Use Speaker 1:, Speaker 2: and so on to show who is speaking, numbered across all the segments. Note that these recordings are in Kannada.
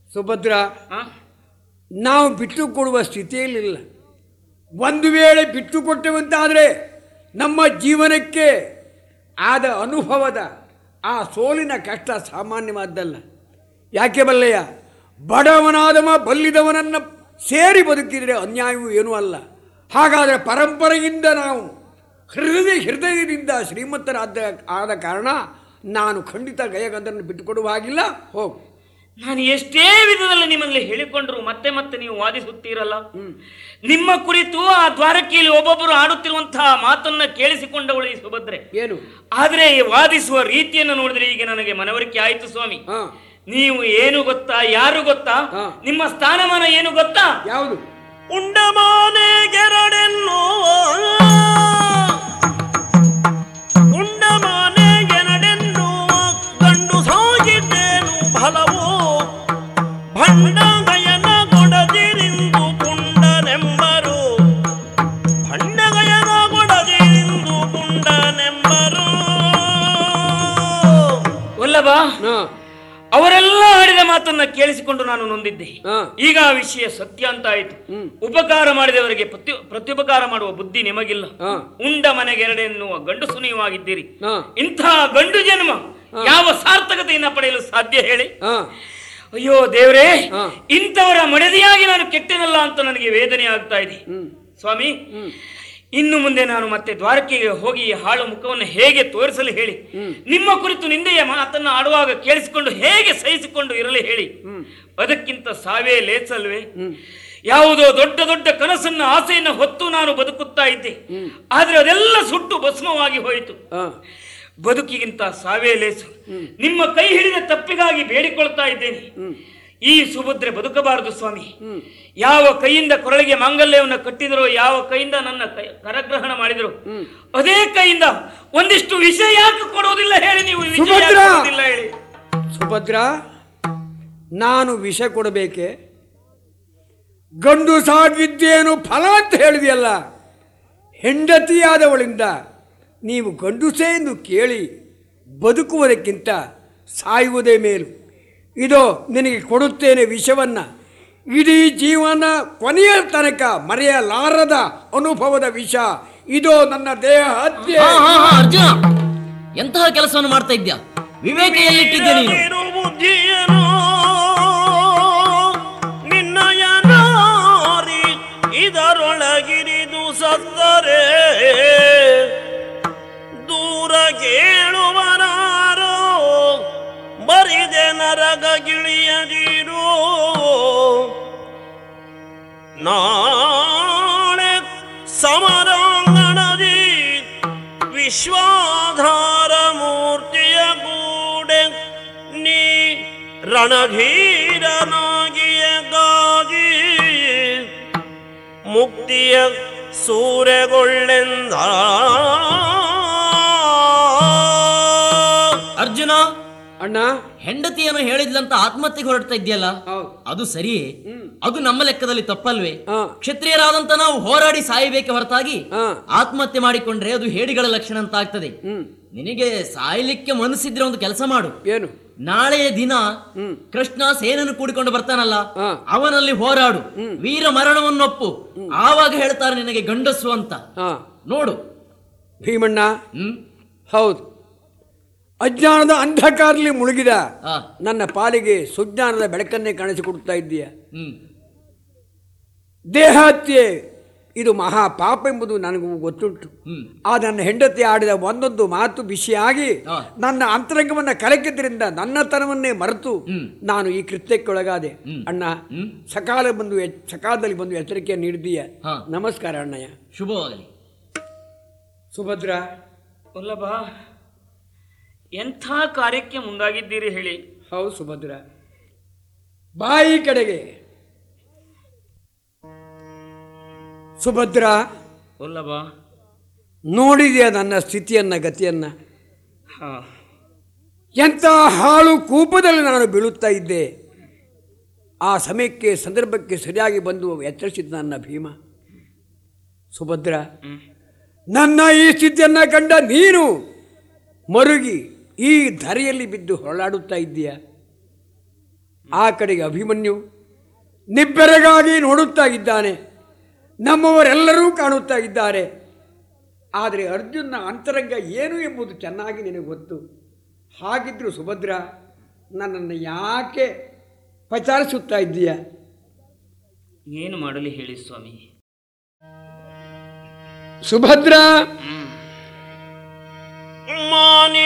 Speaker 1: ಸುಭದ್ರ
Speaker 2: ಆ?
Speaker 1: ನಾವು ಬಿಟ್ಟು ಕೊಡುವ ಸ್ಥಿತಿಯಲ್ಲಿಲ್ಲ ಒಂದು ವೇಳೆ ಬಿಟ್ಟು ಕೊಟ್ಟೆವಂತಾದರೆ ನಮ್ಮ ಜೀವನಕ್ಕೆ ಆದ ಅನುಭವದ ಆ ಸೋಲಿನ ಕಷ್ಟ ಸಾಮಾನ್ಯವಾದ್ದಲ್ಲ ಯಾಕೆ ಬಲ್ಲೆಯ ಬಡವನಾದವ ಬಲ್ಲಿದವನನ್ನು ಸೇರಿ ಬದುಕಿದರೆ ಅನ್ಯಾಯವೂ ಏನೂ ಅಲ್ಲ ಹಾಗಾದರೆ ಪರಂಪರೆಯಿಂದ ನಾವು ಹೃದಯ ಹೃದಯದಿಂದ ಶ್ರೀಮಂತರಾದ ಆದ ಕಾರಣ ನಾನು ಖಂಡಿತ ಗಯಗಂಧರನ್ನು ಬಿಟ್ಟುಕೊಡುವ ಹಾಗಿಲ್ಲ ಹೋಗು
Speaker 2: ನಾನು ಎಷ್ಟೇ ವಿಧದಲ್ಲಿ ನಿಮ್ಮಲ್ಲಿ ಹೇಳಿಕೊಂಡ್ರು ಮತ್ತೆ ಮತ್ತೆ ನೀವು ವಾದಿಸುತ್ತೀರಲ್ಲ ನಿಮ್ಮ ಕುರಿತು ಆ ದ್ವಾರಕೆಯಲ್ಲಿ ಒಬ್ಬೊಬ್ಬರು ಆಡುತ್ತಿರುವಂತಹ ಮಾತನ್ನ ಕೇಳಿಸಿಕೊಂಡವಳು ಈ ಸುಭದ್ರೆ
Speaker 1: ಏನು
Speaker 2: ಆದ್ರೆ ಈ ವಾದಿಸುವ ರೀತಿಯನ್ನು ನೋಡಿದ್ರೆ ಈಗ ನನಗೆ ಮನವರಿಕೆ ಆಯ್ತು ಸ್ವಾಮಿ
Speaker 1: ಹಾಂ
Speaker 2: ನೀವು ಏನು ಗೊತ್ತಾ ಯಾರು ಗೊತ್ತಾ
Speaker 1: ಹಾ.
Speaker 2: ನಿಮ್ಮ ಸ್ಥಾನಮಾನ ಏನು ಗೊತ್ತಾ
Speaker 1: ಯಾವುದು
Speaker 2: ಉಂಡಮಾನೆ ಗೆರಡೆನ್ನು ಉಂಡಮಾನೆ ಗೆರಡೆನ್ನು ಕಂಡು ಸಾಗಿದ್ದೇನು ಫಲವು ಭಂಡಗಯನ ಕೊಡದಿರಿಂದು ಪುಂಡನೆಂಬರು ಭಂಡಗಯನ ಕೊಡದಿರಿಂದು ಪುಂಡನೆಂಬರು ವಲ್ಲಭ
Speaker 1: ಹಾಂ
Speaker 2: ಅವರೆಲ್ಲ ಆಡಿದ ಮಾತನ್ನ ಕೇಳಿಸಿಕೊಂಡು ನಾನು ನೊಂದಿದ್ದೆ
Speaker 1: ಹಾಂ
Speaker 2: ಈಗ ಆ ವಿಷಯ ಸತ್ಯ ಅಂತ ಆಯ್ತು
Speaker 1: ಹ್ಮ್.
Speaker 2: ಉಪಕಾರ ಮಾಡಿದವರಿಗೆ ಪ್ರತಿ ಪ್ರತ್ಯುಪಕಾರ ಮಾಡುವ ಬುದ್ಧಿ ನಿಮಗಿಲ್ಲ
Speaker 1: ಹಾ.
Speaker 2: ಉಂಡ ಮನೆಗೆರಡೆ ಎನ್ನುವ ಗಂಡಸು ನೀವಾಗಿದ್ದೀರಿ
Speaker 1: ಹಾಂ
Speaker 2: ಇಂತಹ ಗಂಡು ಜನ್ಮ ಯಾವ ಸಾರ್ಥಕತೆಯನ್ನ ಪಡೆಯಲು ಸಾಧ್ಯ ಹೇಳಿ
Speaker 1: ಹಾಂ
Speaker 2: ಅಯ್ಯೋ ದೇವರೇ
Speaker 1: ಹಾ.
Speaker 2: ಇಂಥವರ ಮಡದಿಯಾಗಿ ನಾನು ಕೆಟ್ಟೆನಲ್ಲ ಅಂತ ನನಗೆ ವೇದನೆ ಆಗ್ತಾ ಇದೆ
Speaker 1: ಹ್ಞೂ
Speaker 2: ಸ್ವಾಮಿ
Speaker 1: ಹ್ಞೂ
Speaker 2: ಇನ್ನು ಮುಂದೆ ನಾನು ಮತ್ತೆ ದ್ವಾರಕೆಗೆ ಹೋಗಿ ಈ ಹಾಳು ಮುಖವನ್ನು ಹೇಗೆ ತೋರಿಸಲು ಹೇಳಿ
Speaker 1: ಹ್ಮ್.
Speaker 2: ನಿಮ್ಮ ಕುರಿತು ನಿಂದೆಯ ಮಾತನ್ನ ಆಡುವಾಗ ಕೇಳಿಸಿಕೊಂಡು ಹೇಗೆ ಸಹಿಸಿಕೊಂಡು ಇರಲಿ ಹೇಳಿ
Speaker 1: ಹ್ಮ್.
Speaker 2: ಅದಕ್ಕಿಂತ ಸಾವೇ ಲೇಸಲ್ವೇ
Speaker 1: ಹ್ಮ್.
Speaker 2: ಯಾವುದೋ ದೊಡ್ಡ ದೊಡ್ಡ ಕನಸನ್ನ ಆಸೆಯನ್ನ ಹೊತ್ತು ನಾನು ಬದುಕುತ್ತಾ ಇದ್ದೆ ಆದ್ರೆ ಅದೆಲ್ಲ ಸುಟ್ಟು ಭಸ್ಮವಾಗಿ ಹೋಯಿತು
Speaker 1: ಹಾಂ
Speaker 2: ಬದುಕಿಗಿಂತ ಸಾವೇ ಲೇಸು ನಿಮ್ಮ ಕೈ ಹಿಡಿದ ತಪ್ಪಿಗಾಗಿ ಬೇಡಿಕೊಳ್ತಾ ಇದ್ದೇನೆ ಈ ಸುಭದ್ರೆ ಬದುಕಬಾರದು ಸ್ವಾಮಿ ಯಾವ ಕೈಯಿಂದ ಕೊರಳಿಗೆ ಮಾಂಗಲ್ಯವನ್ನು ಕಟ್ಟಿದರೋ ಯಾವ ಕೈಯಿಂದ ನನ್ನ ಕೈ ಕರಗ್ರಹಣ ಮಾಡಿದರೋ ಅದೇ ಕೈಯಿಂದ ಒಂದಿಷ್ಟು ವಿಷಯ ಯಾಕೆ ಕೊಡುವುದಿಲ್ಲ ಹೇಳಿ ನೀವು ವಿಷಯ ಯಾಕೆ
Speaker 1: ಸುಭದ್ರ!
Speaker 2: ಕೊಡುವುದಿಲ್ಲ ಹೇಳಿ
Speaker 1: ಸುಭದ್ರ ನಾನು ವಿಷ ಕೊಡಬೇಕೆ ಗಂಡು ಸಾಗಿದ್ದೇನು ಫಲ ಅಂತ ಹೇಳಿದೆಯಲ್ಲ ಹೆಂಡತಿಯಾದವಳಿಂದ ನೀವು ಗಂಡುಸೇ ಎಂದು ಕೇಳಿ ಬದುಕುವುದಕ್ಕಿಂತ ಸಾಯುವುದೇ ಮೇಲು ಇದೋ ನಿನಗೆ ಕೊಡುತ್ತೇನೆ ವಿಷವನ್ನು ಇಡೀ ಜೀವನ ಕೊನೆಯ ತನಕ ಮರೆಯಲಾರದ ಅನುಭವದ ವಿಷ ಇದೋ ನನ್ನ ದೇಹ ಹತ್ಯೆ
Speaker 3: ಹಾ ಹಾ ಹಾ ಅರ್ಜುನ ಎಂತಹ ಕೆಲಸವನ್ನು ಮಾಡ್ತಾ ಇದ್ಯಾ ವಿವೇಕ ಎಲ್ಲಿಟ್ಟಿದ್ದೆ ನೀನು
Speaker 2: ನೀನು ಬುದ್ಧಿಯನು ನಿನ್ನಯ ನಾರಿ ಇದರೊಳಗಿರಿದು ಸತ್ತರೆ ದೂರ ಕೇಳುವನಾರೋ ಬರಿದೆ ನರಗ ಗಿಳಿಯದಿರು ನಾಳೆ ಸಮರಾಂಗಣದಿ ವಿಶ್ವಾಧಾರ ಮೂರ್ತಿಯ ಗೂಡೆ ನೀ ರಣಧೀರನಾಗಿಯ ಗಾಗಿ ಮುಕ್ತಿಯ ಸೂರ್ಯಗೊಳ್ಳೆಂದ
Speaker 3: ಅರ್ಜುನ
Speaker 1: ಅಣ್ಣ
Speaker 3: ಹೆಂಡತಿಯನ್ನು ಹೇಳಿದ್ಲಂತ ಆತ್ಮಹತ್ಯೆಗೆ ಹೊರಡ್ತಾ ಇದ್ಯಲ್ಲ
Speaker 1: ಹೌದು
Speaker 3: ಅದು ಸರಿಯೇ ಅದು ನಮ್ಮ ಲೆಕ್ಕದಲ್ಲಿ ತಪ್ಪಲ್ವೇ
Speaker 1: ಹಾಂ
Speaker 3: ಕ್ಷತ್ರಿಯರಾದಂತ ನಾವು ಹೋರಾಡಿ ಸಾಯಬೇಕೆ ಹೊರತಾಗಿ
Speaker 1: ಹಾಂ
Speaker 3: ಆತ್ಮಹತ್ಯೆ ಮಾಡಿಕೊಂಡ್ರೆ ಅದು ಹೇಡಿಗಳ ಲಕ್ಷಣ ಅಂತ ಆಗ್ತದೆ
Speaker 1: ಹ್ಞೂ
Speaker 3: ನಿನಗೆ ಸಾಯ್ಲಿಕ್ಕೆ ಮನಸ್ಸಿದ್ರೆ ಒಂದು ಕೆಲಸ ಮಾಡು
Speaker 1: ಏನು
Speaker 3: ನಾಳೆಯ ದಿನ
Speaker 1: ಹ್ಮ್.
Speaker 3: ಕೃಷ್ಣ ಸೇನನ್ನು ಕೂಡಿಕೊಂಡು ಬರ್ತಾನಲ್ಲ
Speaker 1: ಹಾ.
Speaker 3: ಅವನಲ್ಲಿ ಹೋರಾಡು ವೀರ ಮರಣವನ್ನೊಪ್ಪು ಆವಾಗ ಹೇಳ್ತಾರೆ ನಿನಗೆ ಗಂಡಸು ಅಂತ
Speaker 1: ಹಾಂ
Speaker 3: ನೋಡು
Speaker 1: ಭೀಮಣ್ಣ
Speaker 3: ಹ್ಮ್
Speaker 1: ಹೌದು ಅಜ್ಞಾನದ ಅಂಧಕಾರದಲ್ಲಿ ಮುಳುಗಿದ
Speaker 3: ಆ,
Speaker 1: ನನ್ನ ಪಾಲಿಗೆ ಸುಜ್ಞಾನದ ಬೆಳಕನ್ನೇ ಕಾಣಿಸಿಕೊಡ್ತಾ ಇದ್ದೀಯ
Speaker 3: ಹ್ಮ್
Speaker 1: ದೇಹತ್ಯೆ ಇದು ಮಹಾ ಪಾಪ ಎಂಬುದು ನನಗೂ ಗೊತ್ತುಂಟು
Speaker 3: ಹ್ಮ್
Speaker 1: ಆ ನನ್ನ ಹೆಂಡತಿ ಆಡಿದ ಒಂದೊಂದು ಮಾತು ಬಿಸಿಯಾಗಿ
Speaker 3: ಆ.
Speaker 1: ನನ್ನ ಅಂತರಂಗವನ್ನು ಕಲಕಿದ್ರಿಂದ ನನ್ನತನವನ್ನೇ ಮರೆತು
Speaker 3: ಹ್ಮ್.
Speaker 1: ನಾನು ಈ ಕೃತ್ಯಕ್ಕೊಳಗಾದೆ
Speaker 3: ಹ್ಮ್.
Speaker 1: ಅಣ್ಣ
Speaker 3: ಹ್ಮ್.
Speaker 1: ಸಕಾಲ ಬಂದು ಎಚ್- ಸಕಾಲದಲ್ಲಿ ಬಂದು ಎಚ್ಚರಿಕೆಯನ್ನು ನೀಡಿದೀಯ
Speaker 3: ಹಾ.
Speaker 1: ನಮಸ್ಕಾರ ಅಣ್ಣಯ್ಯ
Speaker 3: ಶುಭವಾಗಲಿ
Speaker 1: ಸುಭದ್ರ
Speaker 2: ವಲ್ಲಭ ಎಂಥ ಕಾರ್ಯಕ್ಕೆ ಮುಂದಾಗಿದ್ದೀರಿ ಹೇಳಿ
Speaker 1: ಹೌದು ಸುಭದ್ರ ಬಾಯಿ ಕಡೆಗೆ ಸುಭದ್ರ
Speaker 2: ವಲ್ಲಭ
Speaker 1: ನೋಡಿದೆಯಾ ನನ್ನ ಸ್ಥಿತಿಯನ್ನ ಗತಿಯನ್ನ
Speaker 2: ಹಾ
Speaker 1: ಎಂಥ ಹಾಳು ಕೂಪದಲ್ಲಿ ನಾನು ಬೀಳುತ್ತಾ ಇದ್ದೆ ಆ ಸಮಯಕ್ಕೆ ಸಂದರ್ಭಕ್ಕೆ ಸರಿಯಾಗಿ ಬಂದು ಎಚ್ಚರಿಸಿದ ನನ್ನ ಭೀಮ ಸುಭದ್ರ ನನ್ನ ಈ ಸ್ಥಿತಿಯನ್ನ ಕಂಡ ನೀನು ಮರುಗಿ ಈ ಧರೆಯಲ್ಲಿ ಬಿದ್ದು ಹೊರಳಾಡುತ್ತಾ ಇದ್ದೀಯ ಆ ಕಡೆಗೆ ಅಭಿಮನ್ಯು ನಿಬ್ಬೆರಗಾಗಿ ನೋಡುತ್ತಾ ಇದ್ದಾನೆ ನಮ್ಮವರೆಲ್ಲರೂ ಕಾಣುತ್ತಾ ಇದ್ದಾರೆ ಆದರೆ ಅರ್ಜುನ ಅಂತರಂಗ ಏನು ಎಂಬುದು ಚೆನ್ನಾಗಿ ನಿನಗೆ ಗೊತ್ತು ಹಾಗಿದ್ದರೂ ಸುಭದ್ರ ನನ್ನನ್ನು ಯಾಕೆ ಪಚಾರಿಸುತ್ತಾ ಇದ್ದೀಯ
Speaker 2: ಏನು ಮಾಡಲಿ ಹೇಳಿ ಸ್ವಾಮಿ
Speaker 1: ಸುಭದ್ರ
Speaker 4: ಮಾನಿ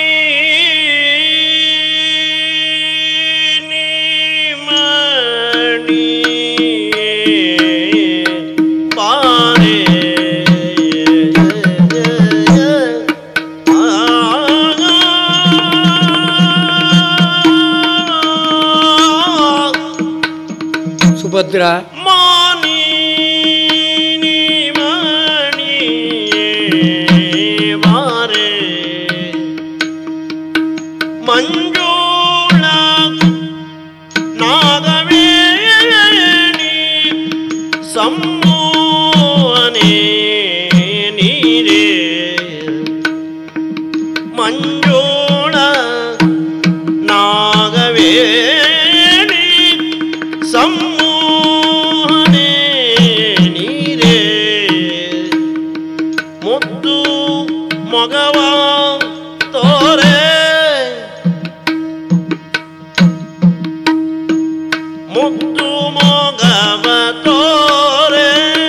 Speaker 4: ಮಣಿ ಬಾರೆ
Speaker 1: ಸುಭದ್ರ
Speaker 4: ಮಾನಿ ಮಣಿ ಬಾರೆ ಮಂಜೂಳ ನಾಗವೇಣಿ ಸಮ್ಮೋಹನೆ ನೀರೇ ಮಂಜೂಳ ನಾಗವೇಣಿ ಸಮ್ಮೋಹನೆ ನೀರೇ ಮುದ್ದು ಮಗವ ತೋರೆ ಮುದ್ದು ಮಗವ ತೋರೆ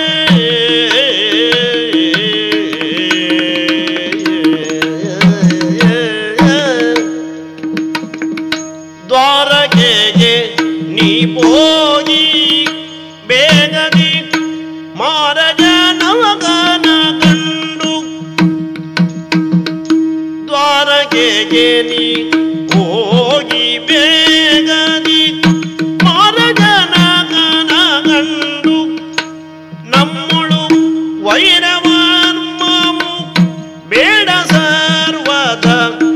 Speaker 4: ದ್ವಾರಕೆಗೆ ನೀ ಹೋಗಿ ಬೇಗದಿ ಮಾರಜನವಗನ ಕಂಡು ದ್ವಾರಕೆಗೆ ನೀ ಹೋಗಿ ಬೇಗದಿ ಮಾರಜನಗನ ಕಂಡು ನಮ್ಮಳು ವೈರವರ್ಮವು ಬೇಡ ಸರ್ವದ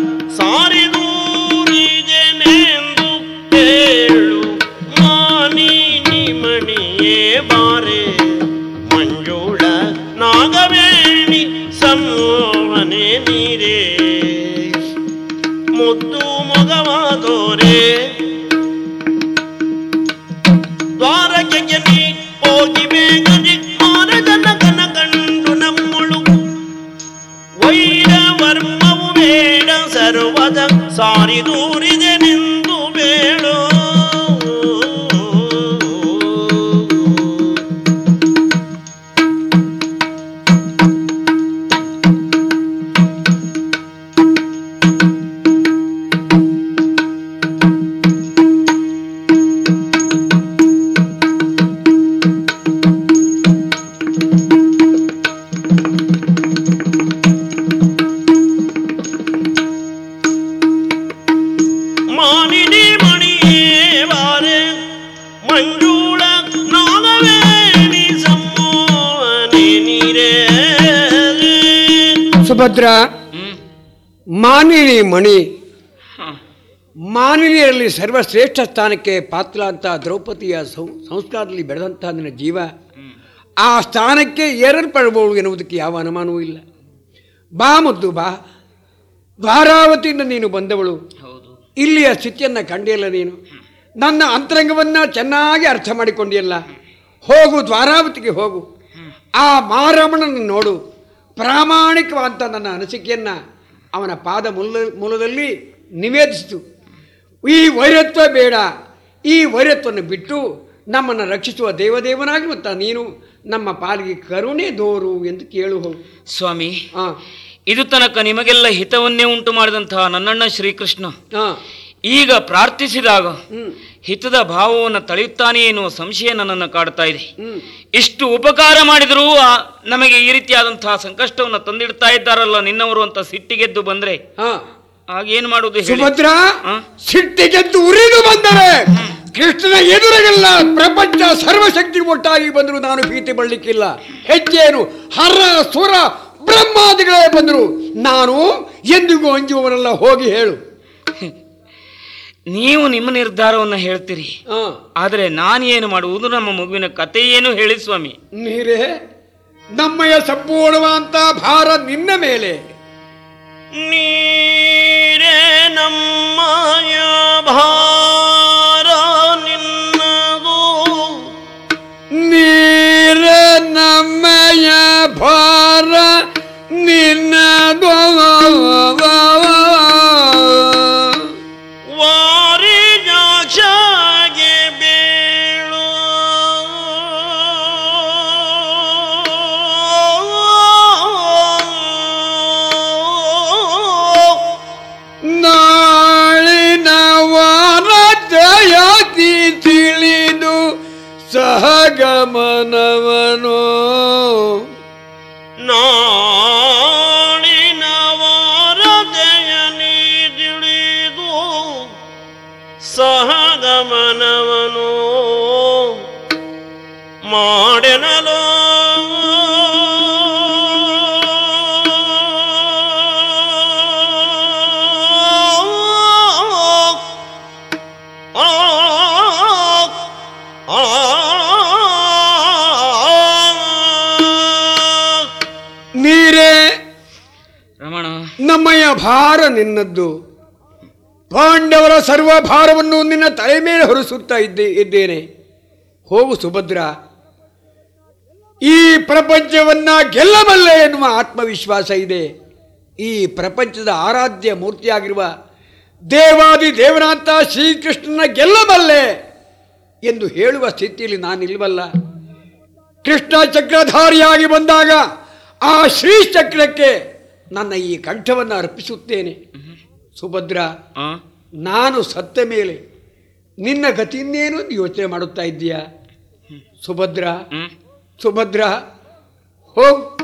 Speaker 4: ಸಾರಿದೂರಿಗೆನೆಂದು ಹೇಳು ಮಾನಿ ನಿಮಣಿಯೇ ಬಾರೆ ಮಂಜುಳ ನಾಗವೇಣಿ ಸಂಮೋಹನೆ ನೀರೇ ಮುದ್ದು ಮೊಗವಾದೋರೆ ದ್ವಾರಕೆಗೆ ನೀ ಹೋಗಿ ಬೇಗದಿ ಮಾರಜನ ಕನ ಕಂಡು ನಮ್ಮಳು ವೈರವರ್ಮವು ಬೇಡ ಸರ್ವದ ಸಾರಿ ದೂರಿದೆ ನಿಂದು ಬೇಡೋ ಮಾನಿನಿ ಮಣಿಯೇ ಬಾರೆ ಮಂಜೂಳ ನಾಗವೇಣಿ ಸಮ್ಮೋಹನೆ ನೀರೇ
Speaker 1: ಸುಭದ್ರ
Speaker 2: ಹ್ಮ್
Speaker 1: ಮಾನಿನಿ ಮಣಿ
Speaker 2: ಹ.
Speaker 1: ಮಾನಿನಿಯರಲ್ಲಿ ಸರ್ವಶ್ರೇಷ್ಠ ಸ್ಥಾನಕ್ಕೆ ಪಾತ್ರ ಅಂತ ದ್ರೌಪದಿಯ ಸಂ- ಸಂಸ್ಕಾರದಲ್ಲಿ ಬೆಳೆದಂತಹ ನಿನ್ನ ಜೀವ ಆ ಸ್ಥಾನಕ್ಕೆ ಏರಲ್ಪಡಬಹುದು ಎನ್ನುವುದಕ್ಕೆ ಯಾವ ಅನುಮಾನವೂ ಇಲ್ಲ ಬಾ ಮುದ್ದು ಬಾ ದ್ವಾರಾವತಿಯಿಂದ ನೀನು ಬಂದವಳು
Speaker 2: ಹೌದು
Speaker 1: ಇಲ್ಲಿಯ ಸ್ಥಿತಿಯನ್ನು ಕಂಡಿಲ್ಲ ನೀನು ನನ್ನ ಅಂತರಂಗವನ್ನು ಚೆನ್ನಾಗಿ ಅರ್ಥ ಮಾಡಿಕೊಂಡಿಯಲ್ಲ ಹೋಗು ದ್ವಾರಾವತಿಗೆ ಹೋಗು ಆ ಮಾರಮ್ಮನನ್ನು ನೋಡು ಪ್ರಾಮಾಣಿಕವಾದಂಥ ನನ್ನ ಅನಿಸಿಕೆಯನ್ನು ಅವನ ಪಾದ ಮೂಲ ಮೂಲದಲ್ಲಿ ನಿವೇದಿಸಿತು ಈ ವೈರತ್ವ ಬೇಡ ಈ ವೈರತ್ವವನ್ನು ಬಿಟ್ಟು ನಮ್ಮನ್ನು ರಕ್ಷಿಸುವ ದೇವದೇವನಾಗಿರುತ್ತ ನೀನು ನಮ್ಮ ಪಾಲಿಗೆ ಕರುಣೆ ದೋರು ಎಂದು ಕೇಳು ಹೋಗು
Speaker 2: ಸ್ವಾಮಿ
Speaker 1: ಹಾಂ
Speaker 2: ಇದು ತನಕ ನಿಮಗೆಲ್ಲ ಹಿತವನ್ನೇ ಉಂಟು ಮಾಡಿದಂತಹ ನನ್ನಣ್ಣ ಶ್ರೀಕೃಷ್ಣ
Speaker 1: ಹಾಂ
Speaker 2: ಈಗ ಪ್ರಾರ್ಥಿಸಿದಾಗ
Speaker 1: ಹ್ಞೂ
Speaker 2: ಹಿತದ ಭಾವವನ್ನು ತಳೆಯುತ್ತಾನೆ ಎನ್ನುವ ಸಂಶಯ ನನ್ನನ್ನು ಕಾಡ್ತಾ ಇದೆ
Speaker 1: ಹ್ಞೂ
Speaker 2: ಇಷ್ಟು ಉಪಕಾರ ಮಾಡಿದರೂ ಆ ನಮಗೆ ಈ ರೀತಿಯಾದಂತಹ ಸಂಕಷ್ಟವನ್ನು ತಂದಿಡ್ತಾ ಇದ್ದಾರಲ್ಲ ನಿನ್ನವರು ಅಂತ ಸಿಟ್ಟಿಗೆದ್ದು ಬಂದ್ರೆ
Speaker 1: ಹಾಂ
Speaker 2: ಆಗೇನು ಮಾಡುವುದು ಹೇಳಿ
Speaker 1: ಸುಭದ್ರ
Speaker 2: ಹ?
Speaker 1: ಸಿಟ್ಟಿಗೆದ್ದು ಉರಿದು ಬಂದರೆ ಕೃಷ್ಣನ ಎದುರಿಗೆಲ್ಲ ಪ್ರಪಂಚ ಸರ್ವಶಕ್ತಿ ಒಟ್ಟಾಗಿ ಬಂದರೂ ನಾನು ಭೀತಿ ಬಳ್ಳಿಕ್ಕಿಲ್ಲ ಹೆಚ್ಚೇನು ಹರ ಸುರ ಬ್ರಹ್ಮಾದಿಗಳೇ ಬಂದರು ನಾನು ಎಂದಿಗೂ ಅಂಜುವವರೆಲ್ಲ ಹೋಗಿ ಹೇಳು
Speaker 2: ನೀವು ನಿಮ್ಮ ನಿರ್ಧಾರವನ್ನು ಹೇಳ್ತೀರಿ
Speaker 1: ಆ,
Speaker 2: ಆದರೆ ನಾನು ಏನು ಮಾಡುವುದು ನಮ್ಮ ಮಗುವಿನ ಕತೆ ಏನು ಹೇಳಿ ಸ್ವಾಮಿ
Speaker 1: ನೀರೇ ನಮ್ಮಯ ಸಂಪೂರ್ಣವಾದಂತ ಭಾರ ನಿನ್ನ ಮೇಲೆ
Speaker 4: ನೀರೇ ನಮ್ಮಯ ಭಾರ ನಿನ್ನ
Speaker 1: ಸಹಗಮನವನೋ
Speaker 4: ನಾಳಿನ ವಾರತೆಯಲಿ ತಿಳಿದು ಸಹಗಮನವನು ಮಾಡೆನಲೋ ಆ
Speaker 1: ನೀರೇ
Speaker 2: ರಮಣ
Speaker 1: ನಮ್ಮಯ್ಯ ಭಾರ ನಿನ್ನದ್ದು ಪಾಂಡವರ ಸರ್ವ ಭಾರವನ್ನು ನಿನ್ನ ತಲೆ ಮೇಲೆ ಹೊರಿಸುತ್ತಾ ಇದ್ದೆ ಇದ್ದೇನೆ ಹೋಗು ಸುಭದ್ರ ಈ ಪ್ರಪಂಚವನ್ನ ಗೆಲ್ಲಬಲ್ಲೆ ಎನ್ನುವ ಆತ್ಮವಿಶ್ವಾಸ ಇದೆ ಈ ಪ್ರಪಂಚದ ಆರಾಧ್ಯ ಮೂರ್ತಿಯಾಗಿರುವ ದೇವಾದಿ ದೇವನಾಥ ಶ್ರೀಕೃಷ್ಣನ ಗೆಲ್ಲಬಲ್ಲೆ ಎಂದು ಹೇಳುವ ಸ್ಥಿತಿಯಲ್ಲಿ ನಾನಿಲ್ವಲ್ಲ ಕೃಷ್ಣ ಚಕ್ರಧಾರಿಯಾಗಿ ಬಂದಾಗ ಆ ಶ್ರೀಚಕ್ರಕ್ಕೆ ನನ್ನ ಈ ಕಂಠವನ್ನು ಅರ್ಪಿಸುತ್ತೇನೆ ಸುಭದ್ರ
Speaker 2: ಆ
Speaker 1: ನಾನು ಸತ್ತ ಮೇಲೆ ನಿನ್ನ ಗತಿಯನ್ನೇನು ಅಂತ ಯೋಚನೆ ಮಾಡುತ್ತಾ ಇದ್ದೀಯಾ ಸುಭದ್ರ
Speaker 2: ಹ್ಮ್
Speaker 1: ಸುಭದ್ರ ಹೋಗ್